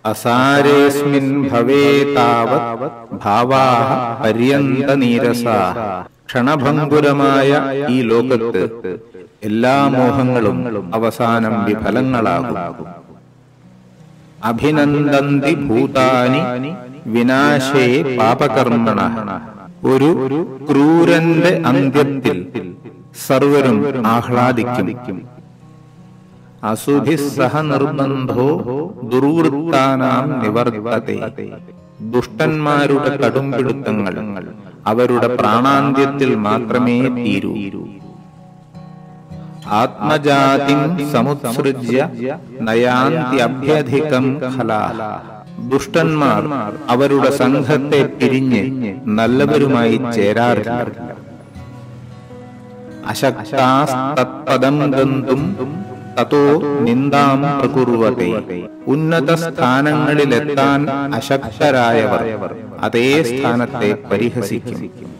അസാരേസ്മിൻ ഭവേതാവത് ഭാവാഹ പര്യന്തനീരസാ ക്ഷണഭംഗുരമായ ഈ ലോകത്ത് എല്ലാ മോഹങ്ങളും അവസാനം വിഫലങ്ങളാകും അഭിനന്ദന്തി ഭൂതാനി വിനാശേ പാപകർമ്മണ ഒരു ക്രൂരന്റെ അന്ത്യത്തിൽ സർവരും ആഹ്ലാദിക്കും അസുഭിः സഹ നിർബന്ധോ ദുർവൃത്താനാം നിവർത്തത്തെ ദുഷ്ടന്മാരുടെ കടുംപിടുത്തങ്ങൾ അവരുടെ പ്രാണാന്ത്യത്തിൽ മാത്രമേ തീരൂ ആത്മജാതിം സമുത്സൃജ്യ നയാന്ത്യഭ്യധികം ഖലാ ദുഷ്ടന്മാർ അവരുടെ സംഘത്തെ പിരിഞ്ഞ് നല്ലവരുമായി ചേരാറില്ല അശക്താസ്തത്പദം ഗന്തും തതോ നിന്ദാം പ്രകുർവത്തെ ഉന്നത സ്ഥാനങ്ങളിലെത്താൻ അശക്തരായവർ അതേ സ്ഥാനത്തെ പരിഹസിക്കും